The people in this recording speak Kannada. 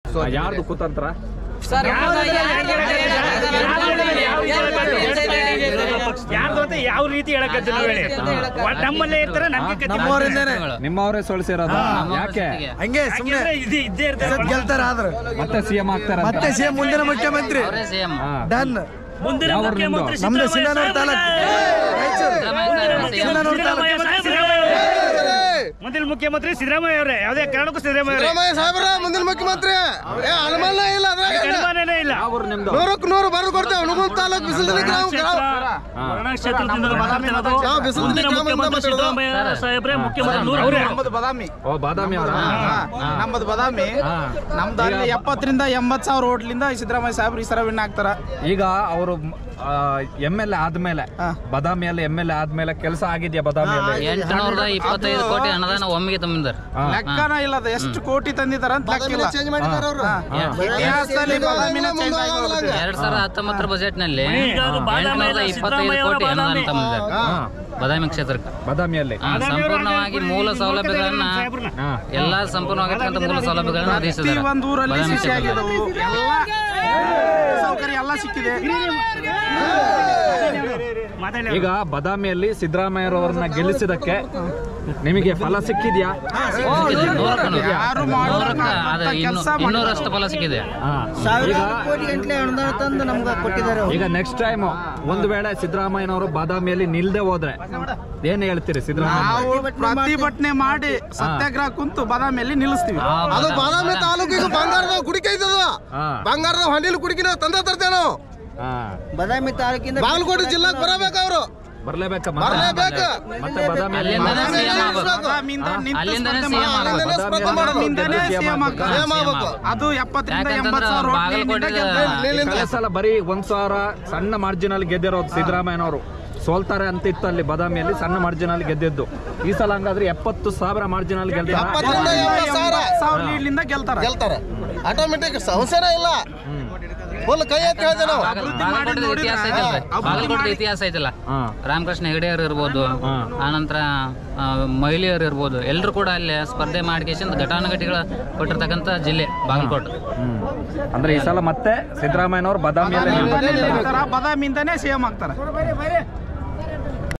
ಯಾರ್ದು ಕುತಂತ್ರ ಯಾರ್ದು ಅಂತ ಯಾವ ರೀತಿ ಹೇಳಕತ್ತೀವಿ ನಾವು ಹೇಳಿ ಒಟ್ ನಮ್ಮಲ್ಲೇ ಇರ್ತಾರೆ ನಮ್ಗೆ ಗತಿ ನಮ್ಮವರಿಂದಾನೆ ನಿಮ್ಮವರೇ ಸೋಲಿಸಿರೋದು ಯಾಕೆ ಹಂಗೆ ಸುಮ್ಮನೆ ಯಾಕೆಂದ್ರೆ ಇದು ಇದ್ದೇ ಇರ್ತಾರೆ ಗೆಲ್ತಾರ ಆದ್ರ ಮತ್ತೆ ಸಿಎಂ ಆಗ್ತಾರ ಮತ್ತೆ ಸಿಎಂ ಮುಂದಿನ ಮುಖ್ಯಮಂತ್ರಿ ಡನ್ ಮುಂದಿನ ಯಾವ ಊರು ಮುಖ್ಯಮಂತ್ರಿ ನಮ್ದು ಸಿದ್ದರಾಮಯ್ಯ ಸಿಂಧನೂರು ತಾಲೂಕು ರಾಯಚೂರು ಸಿಂಧನೂರು ತಾಲೂಕು ಸಿದ್ದರಾಮಯ್ಯ ಸಾಹೇಬ್ರು, ಸಿದ್ದರಾಮಯ್ಯ ಮುಂದಿನ ಮುಖ್ಯಮಂತ್ರಿ ಸಿದ್ದರಾಮಯ್ಯ ಅವರೇ ಯಾವುದೇ ಕಾರಣಕ್ಕೂ ಸಿದ್ದರಾಮಯ್ಯ ಅವರೇ ಸಿದ್ದರಾಮಯ್ಯ ಸಾಹೇಬ್ರ ಮುಂದಿನ ಮುಖ್ಯಮಂತ್ರಿ ಏ ಅನುಮಾನ ಇಲ್ಲ ಅದ್ರಾಗ ಅನುಮಾನನೇ ಇಲ್ಲ ಯಾವ ಊರು ನಿಮ್ದು ನೂರಕ್ಕೆ ನೂರು ಬರೆದು ಕೊಡ್ತೇವೆ ಹುಣಗುಂದ ತಾಲೂಕು ಬಿಸಿಲು ಗ್ರಾಮ ವರ್ಣ ಕ್ಷೇತ್ರದಿಂದ ಮಾತಾಡ್ತಿರೋದು. ನಾವು ಬಿಸಿಲು ಮುಂದಿನ ಗ್ರಾಮದಿಂದ ಮುಖ್ಯಮಂತ್ರಿ ಮಾತಾಡೋದು. ಸಿದ್ದರಾಮಯ್ಯ ಸಾಹೇಬ್ರೆ ಮುಖ್ಯಮಂತ್ರಿ ನೂರು ಅವರೇ ನಮ್ಮದು ಬದಾಮಿ ಓ ಬಾದಾಮಿ ಅವರ ನಮ್ಮದು ಬದಾಮಿ ನಮ್ದು ಅಲ್ಲಿ ಎಪ್ಪತ್ತರಿಂದ ಎಂಬತ್ತು ಸಾವಿರ ಓಟ್ಲಿಂದ ಸಿದ್ದರಾಮಯ್ಯ ಸಾಹೇಬ್ರು ಈ ಸಲ ವಿನ್ ಆಗ್ತಾರ ಈಗ ಅವರು ಎಂ ಎಲ್ ಎ ಆದ್ಮೇಲೆ ಬದಾಮಿಯಲ್ಲಿ ಎಂ ಎಲ್ ಎ ಆದ್ಮೇಲೆ ಕೆಲಸ ಆಗಿದ್ಯಾ ಬದಾಮಿಯಲ್ಲಿ ಎಂಟುನೂರದ ಇಪ್ಪತ್ತೈದು ಕೋಟಿ ಅನುದಾನ ಒಮ್ಮೆಗೆ ತುಂಬಿದ್ದಾರೆ ಲೆಕ್ಕನ ಇಲ್ಲ ಅದು ಎಷ್ಟು ಕೋಟಿ ತಂದಿದಾರ ಅಂತ ಲೆಕ್ಕ ಇಲ್ಲ ಚೇಂಜ್ ಮಾಡಿದಾರ ಅವ್ರು ಇತಿಹಾಸದಲ್ಲಿ ಬದಾಮಿನ ಚೇಂಜ್ ಆಗಿ ಎರಡ್ ಸಾವಿರದ ಹತ್ತೊಂಬತ್ತರ ಬಜೆಟ್ ನಲ್ಲಿ ಈಗ ಅದು ಬಾದಾಮಿ ಎಂಟುನೂರದ ಅಲ್ಲ, ಇಪ್ಪತ್ತೈದು ಸಿದ್ದರಾಮಯ್ಯ ಕೋಟಿ ಅವರ ಅನುದಾನ ಬಾದಾಮಿ. ತಂದಿದ್ದಾರೆ ಬಾದಾಮಿ ಕ್ಷೇತ್ರಕ್ಕೆ ಬದಾಮಿಯಲ್ಲಿ ಹಾ, ಸಂಪೂರ್ಣವಾಗಿ ಮೂಲ ಸೌಲಭ್ಯಗಳನ್ನ ಹಾ. ಎಲ್ಲಾ ಸಂಪೂರ್ಣವಾಗಿರ್ತಕ್ಕಂಥ ಮೂಲ ಸೌಲಭ್ಯಗಳನ್ನ ಪ್ರತಿ ಒದಗಿಸಿದ್ದಾರೆ ಒಂದು ಊರಲ್ಲಿ ಬಾದಾಮಿ ಶಿಕ್ಷೆ ಕ್ಷೇತ್ರದಲ್ಲಿ. ಆಗಿದವು ಎಲ್ಲ ಸೌಕರ್ಯ ಎಲ್ಲ ಸಿಕ್ಕಿದೆ ಮಾತಾಡಿ ಈಗ ಬದಾಮಿಯಲ್ಲಿ ಸಿದ್ದರಾಮಯ್ಯರವ್ರನ್ನ ಗೆಲ್ಲಿಸಿದಕ್ಕೆ ನಿಮಗೆ ಫಲ ಸಿಕ್ಕಿದ್ಯಾ ಸಿಕ್ಕಿದೆ, ನೂರಕ್ಕೆ ನೂರು. ಯಾರು ಮಾಡೋರು ನೂರಕ್ಕೆ ಅದು ಅಂತ ಇನ್ನು ಕೆಲ್ಸ ಇನ್ನೂರಷ್ಟು ಫಲ ಸಿಕ್ಕಿದೆ ಹಾ. ಈಗ ಕೋಟಿ ಗಂಟ್ಲೆ ಅನುದಾನ ತಂದು ನಮ್ಗೆ ಕೊಟ್ಟಿದ್ದಾರೆ ಈಗ ನೆಕ್ಸ್ಟ್ ಟೈಮ್ ಒಂದು ವೇಳೆ ಸಿದ್ದರಾಮಯ್ಯನವರು ಬಾದಾಮಿಯಲ್ಲಿ ನಿಲ್ದೆ ಹೋದ್ರೆ ಏನ್ ಹೇಳ್ತೀರಿ ಸಿದ್ದರಾಮಯ್ಯ ನಾವು ಪ್ರತಿಭಟನೆ ಮಾಡಿ ಸತ್ಯಾಗ್ರಹ ಕುಂತು ಬಾದಾಮಿಯಲ್ಲಿ ನಿಲ್ಲಿಸ್ತೀವಿ ಆ ಅದು ಬಾದಾಮಿ ತಾಲೂಕಿಗೆ ಬಂಗಾರದ ಕುಡಿಕೆ ಐತದ ಹಾ. ಬಂಗಾರದ ಹೊಂಡಿಲ್ ಕುಡಿಕೆ ನಾವು ತಂದ ತರ್ತೇವೆ ನಾವು ಹಾ. ಬದಾಮಿ ತಾಲೂಕಿಂದ ಬಾಗಲಕೋಟೆ ಜಿಲ್ಲಾಕ್ ಬರಬೇಕು ಅವರು ಬರ್ಲೇಬೇಕಾ ಬರ್ಲೇಬೇಕು. ಮತ್ತೆ ಬದಾಮಿಯಲ್ಲಿ ಅಲ್ಲಿಂದನೇ ಬಾದಾಮಿ CM ಆಗ್ಬೇಕು. ಬಾದಾಮಿಯಿಂದ ನಿಂತು ಅಲ್ಲಿಂದನೇ ಸ್ಪರ್ಧೆ CM ಮಾಡಿ- ಆಗ್ಬೇಕು. ಸ್ಪರ್ಧೆ ಮಾಡೋದು. ಬಾದಾಮಿಯಿಂದನೇ CM CM ಆಗ್ಬೇಕು. ಆಗ್ತಾರೆ. CM ಆಗ್ಬೇಕು. ಅದು ಎಪ್ಪತ್ತರಿಂದ ಯಾಕಂತಂದ್ರೆ ಎಂಬತ್ತು ಸಾವಿರ ಅವ್ರು ಓಟ್ಲಿಂದ ಬಾಗಲಕೋಟೆ ಗೆಲ್ತಾರೆ. ಕಳೆದ ಸಲ ಬರೀ ಒಂದ್ ಸಾವಿರ ಸಣ್ಣ ಮಾರ್ಜಿನ್ ಅಲ್ಲಿ ಗೆದ್ದಿರೋದು ಸಿದ್ದರಾಮಯ್ಯನವರು ಸೋಲ್ತಾರೆ ಅಂತ ಇತ್ತು ಅಲ್ಲಿ ಬದಾಮಿಯಲ್ಲಿ ಸಣ್ಣ ಮಾರ್ಜಿನ್ ಅಲ್ಲಿ ಗೆದ್ದಿದ್ದು ಈ ಸಲ ಹಂಗಾದ್ರೆ ಎಪ್ಪತ್ತು ಸಾವಿರ ಮಾರ್ಜಿನ್ ಅಲ್ಲಿ ಗೆಲ್ತಾರೆ ಎಪ್ಪತ್ತರಿಂದ ಎಂಬತ್ತು ಸಾವಿರ ಸಾವಿರ ಲೀಡ್ಲಿಂದ ಗೆಲ್ತಾರೆ ಗೆಲ್ತಾರೆ ಆಟೋಮೆಟಿಕ್ ಸಂಶಯನೇ ಇಲ್ಲ ಫುಲ್ ಕೈ ಎತ್ತಿ ಹೇಳ್ತೇವೆ ನಾವು ಬಾಗಲಕೋಟೆ ಇತಿಹಾಸ ಐತಲ್ಲ ಬಾಗಲಕೋಟೆ ಇತಿಹಾಸ ಐತಲ್ಲ ಹಾ. ರಾಮಕೃಷ್ಣ ಹೆಗಡೆಯವರು ಇರ್ಬೋದು ಆನಂತರ ಆ, ಮಹಿಳೆಯರು ಇರ್ಬೋದು ಎಲ್ಲರೂ ಕೂಡ ಅಲ್ಲಿ ಸ್ಪರ್ಧೆ ಮಾಡ್ಕೇಶನ್ ಘಟಾನುಘಟಿಗಳ ಕೊಟ್ಟಿರ್ತಕ್ಕಂಥ ಜಿಲ್ಲೆ ಬಾಗಲಕೋಟೆ ಹ್ಮ್. ಅಂದ್ರೆ ಈ ಸಲ ಮತ್ತೆ ಸಿದ್ದರಾಮಯ್ಯನವರು ಬದಾಮಿಯಲ್ಲಿ ನಿಲ್ಬೇಕು ಅಂತ ಬಾದಾಮಿಯಿಂದನೇ ಸಿಎಂ ಆಗ್ತಾರೆ